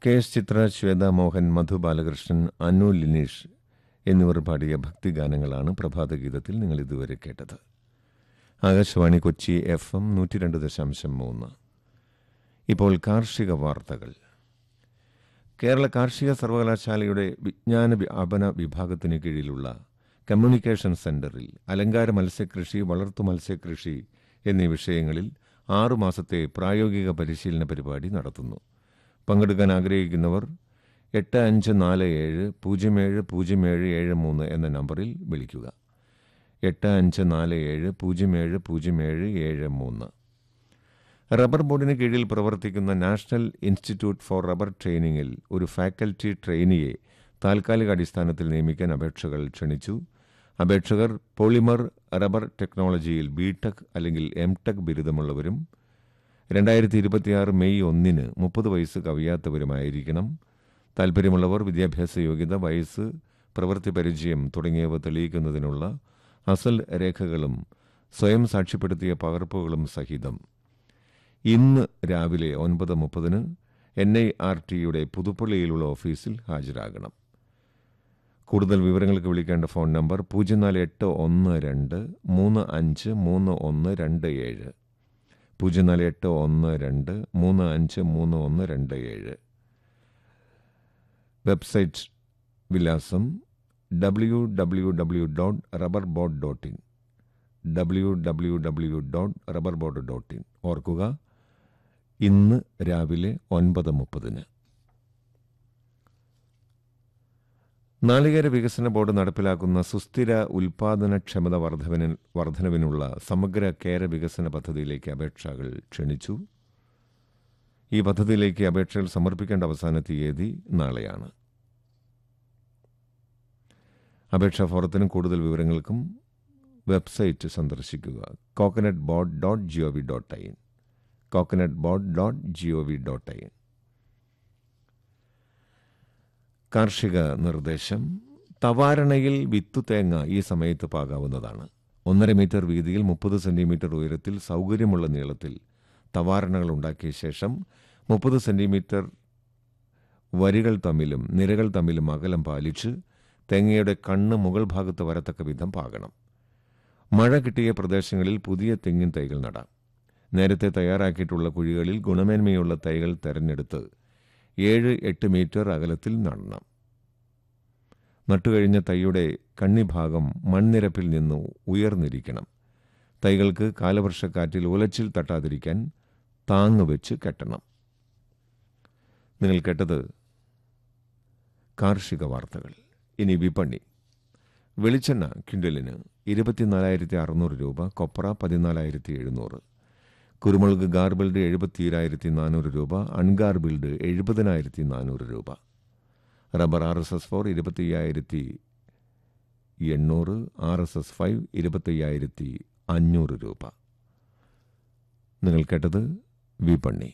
K S Chithra Shweta Mohan Madhu Balakrishnan Annu Lineesh എന്നിവർ പാടിയ ഭക്തിഗാനങ്ങളാണ് പ്രഭാതഗീതത്തിൽ നിങ്ങൾ ഇതുവരെ കേട്ടത് ആകാശവാണി കൊച്ചി എഫ് എം നൂറ്റി രണ്ട് ദശാംശം മൂന്ന് ഇപ്പോൾ കാർഷിക വാർത്തകൾ കേരള കാർഷിക സർവകലാശാലയുടെ വിജ്ഞാന വ്യാപന വിഭാഗത്തിന് കീഴിലുള്ള കമ്മ്യൂണിക്കേഷൻ സെന്ററിൽ അലങ്കാര മത്സ്യകൃഷി വളർത്തു മത്സ്യകൃഷി എന്നീ വിഷയങ്ങളിൽ ആറു മാസത്തെ പ്രായോഗിക പരിശീലന പരിപാടി നടത്തുന്നു പങ്കെടുക്കാൻ ആഗ്രഹിക്കുന്നവർ എട്ട് അഞ്ച് നാല് ഏഴ് പൂജ്യം ഏഴ് പൂജ്യം ഏഴ് ഏഴ് മൂന്ന് എന്ന നമ്പറിൽ വിളിക്കുക എട്ട് അഞ്ച് നാല് ഏഴ് പൂജ്യം ഏഴ് പൂജ്യം ഏഴ് ഏഴ് മൂന്ന് റബ്ബർ ബോർഡിന് കീഴിൽ പ്രവർത്തിക്കുന്ന നാഷണൽ ഇൻസ്റ്റിറ്റ്യൂട്ട് ഫോർ റബ്ബർ ട്രെയിനിങ്ങിൽ ഒരു ഫാക്കൽറ്റി ട്രെയിനിയെ താൽക്കാലിക അടിസ്ഥാനത്തിൽ നിയമിക്കാൻ അപേക്ഷകൾ ക്ഷണിച്ചു അപേക്ഷകർ പോളിമർ റബ്ബർ ടെക്നോളജിയിൽ ബിടെക് അല്ലെങ്കിൽ എം ടെക് ബിരുദമുള്ളവരും രണ്ടായിരത്തി ഇരുപത്തിയാറ് മെയ് ഒന്നിന് മുപ്പത് വയസ്സ് കവിയാത്തവരുമായിരിക്കണം താൽപ്പര്യമുള്ളവർ വിദ്യാഭ്യാസ യോഗ്യത വയസ്സ് പ്രവൃത്തി പരിചയം തുടങ്ങിയവ തെളിയിക്കുന്നതിനുള്ള അസൽ രേഖകളും സ്വയം സാക്ഷ്യപ്പെടുത്തിയ പകർപ്പുകളും സഹിതം ഇന്ന് രാവിലെ ഒൻപത് മുപ്പതിന് എൻ ഐ ആർ ടിയുടെ പുതുപ്പള്ളിയിലുള്ള ഓഫീസിൽ ഹാജരാകണം കൂടുതൽ വിവരങ്ങൾക്ക് വിളിക്കേണ്ട ഫോൺ നമ്പർ പൂജ്യം നാല് എട്ട് ഒന്ന് രണ്ട് മൂന്ന് അഞ്ച് മൂന്ന് ഒന്ന് രണ്ട് ഏഴ് പൂജ്യം നാല് എട്ട് ഒന്ന് രണ്ട് മൂന്ന് അഞ്ച് മൂന്ന് ഒന്ന് രണ്ട് ഏഴ് വെബ്സൈറ്റ് വിലാസം W W W dot rubber board dot in W W W dot rubber board dot in ഓർക്കുക ഇന്ന് രാവിലെ ഒൻപത് മുപ്പതിന് നാളികേര വികസന ബോർഡ് നടപ്പിലാക്കുന്ന സുസ്ഥിര ഉൽപാദനക്ഷമത വർധവന വർധനവിനുള്ള സമഗ്ര കേര വികസന പദ്ധതിയിലേക്ക് അപേക്ഷകൾ ക്ഷണിച്ചു ഈ പദ്ധതിയിലേക്ക് അപേക്ഷകൾ സമർപ്പിക്കേണ്ട അവസാന തീയതി നാളെയാണ് അപേക്ഷാ ഫോറത്തിനും കൂടുതൽ വിവരങ്ങൾക്കും വെബ്സൈറ്റ് സന്ദർശിക്കുക coconut board dot G O V dot I N coconut board dot G O V dot I N കാർഷിക നിർദ്ദേശം തവാരണയിൽ വിത്തു തേങ്ങ ഈ സമയത്ത് പാകാവുന്നതാണ് ഒന്നര മീറ്റർ വീതിയിൽ മുപ്പത് സെന്റിമീറ്റർ ഉയരത്തിൽ സൗകര്യമുള്ള നീളത്തിൽ തവാരണകൾ ഉണ്ടാക്കിയ ശേഷം മുപ്പത് സെന്റിമീറ്റർ വരികൾ തമ്മിലും നിരകൾ തമ്മിലും അകലം പാലിച്ച് തേങ്ങയുടെ കണ്ണ് മുകൾ ഭാഗത്ത് വരത്തക്ക വിധം പാകണം മഴ കിട്ടിയ പ്രദേശങ്ങളിൽ പുതിയ തെങ്ങിൻ തൈകൾ നടാം നേരത്തെ തയ്യാറാക്കിയിട്ടുള്ള കുഴികളിൽ ഗുണമേന്മയുള്ള തൈകൾ തെരഞ്ഞെടുത്ത് ഏഴ് എട്ട് മീറ്റർ അകലത്തിൽ നടണം നട്ടുകഴിഞ്ഞ തൈയുടെ കണ്ണിഭാഗം മൺനിരപ്പിൽ നിന്ന് ഉയർന്നിരിക്കണം തൈകൾക്ക് കാലവർഷക്കാറ്റിൽ ഉലച്ചിൽ തട്ടാതിരിക്കാൻ താങ്ങ് വെച്ച് കെട്ടണം നിങ്ങൾ കേട്ടത് കാർഷിക വാർത്തകൾ ഇനി വിപണി വെളിച്ചെണ്ണ കിണ്ടലിന് ഇരുപത്തിനാലായിരത്തി അറുന്നൂറ് രൂപ കൊപ്ര പതിനാലായിരത്തി എഴുന്നൂറ് കുരുമുളക് ഗാർബിൾഡ് എഴുപത്തിയേഴായിരത്തി നാനൂറ് രൂപ അൺഗാർബിൾഡ് എഴുപതിനായിരത്തി നാനൂറ് രൂപ rubber R S S four ഇരുപത്തിയ്യായിരത്തി എണ്ണൂറ് ആർ എസ് എസ് ഫൈവ് ഇരുപത്തയ്യായിരത്തി അഞ്ഞൂറ് രൂപ നിങ്ങൾ കേട്ടത് വിപണി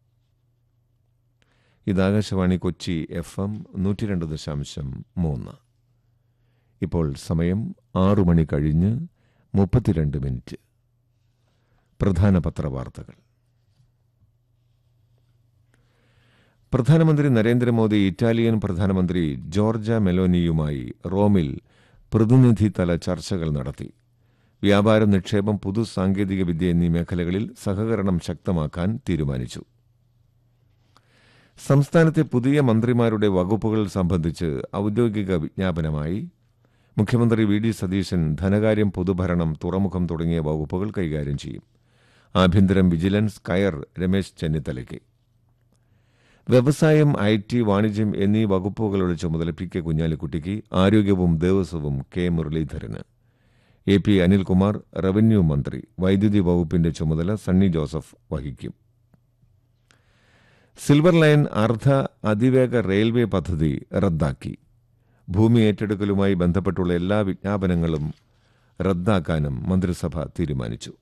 ഇത് ആകാശവാണി കൊച്ചി എഫ് എം നൂറ്റി രണ്ട് ദശാംശം മൂന്ന് ഇപ്പോൾ സമയം ആറു മണി കഴിഞ്ഞ് മുപ്പത്തിരണ്ട് മിനിറ്റ് പ്രധാന പത്രവാർത്തകൾ പ്രധാനമന്ത്രി നരേന്ദ്രമോദി ഇറ്റാലിയൻ പ്രധാനമന്ത്രി ജോർജ മെലോനിയുമായി റോമിൽ പ്രതിനിധിതല ചർച്ചകൾ നടത്തി വ്യാപാരം നിക്ഷേപം പുതു സാങ്കേതിക വിദ്യ എന്നീ മേഖലകളിൽ സഹകരണം ശക്തമാക്കാൻ തീരുമാനിച്ചു സംസ്ഥാനത്തെ പുതിയ മന്ത്രിമാരുടെ വകുപ്പുകൾ സംബന്ധിച്ച് ഔദ്യോഗിക വിജ്ഞാപനമായി മുഖ്യമന്ത്രി വി ഡി സതീശൻ ധനകാര്യം പൊതുഭരണം തുറമുഖം തുടങ്ങിയ വകുപ്പുകൾ കൈകാര്യം ചെയ്യും ആഭ്യന്തരം വിജിലൻസ് കയർ രമേശ് ചെന്നിത്തലയ്ക്ക് വ്യവസായം ഐ ടി വാണിജ്യം എന്നീ വകുപ്പുകളുടെ ചുമതല പി കെ കുഞ്ഞാലിക്കുട്ടിക്ക് ആരോഗ്യവും ദേവസ്വവും കെ മുരളീധരന് എ പി അനിൽകുമാർ റവന്യൂ മന്ത്രി വൈദ്യുതി വകുപ്പിന്റെ ചുമതല സണ്ണി ജോസഫ് വഹിക്കും സിൽവർ ലൈൻ അർദ്ധ അതിവേഗ റെയിൽവേ പദ്ധതി റദ്ദാക്കി ഭൂമി ഏറ്റെടുക്കലുമായി ബന്ധപ്പെട്ടുള്ള എല്ലാ വിജ്ഞാപനങ്ങളും റദ്ദാക്കാനും മന്ത്രിസഭ തീരുമാനിച്ചു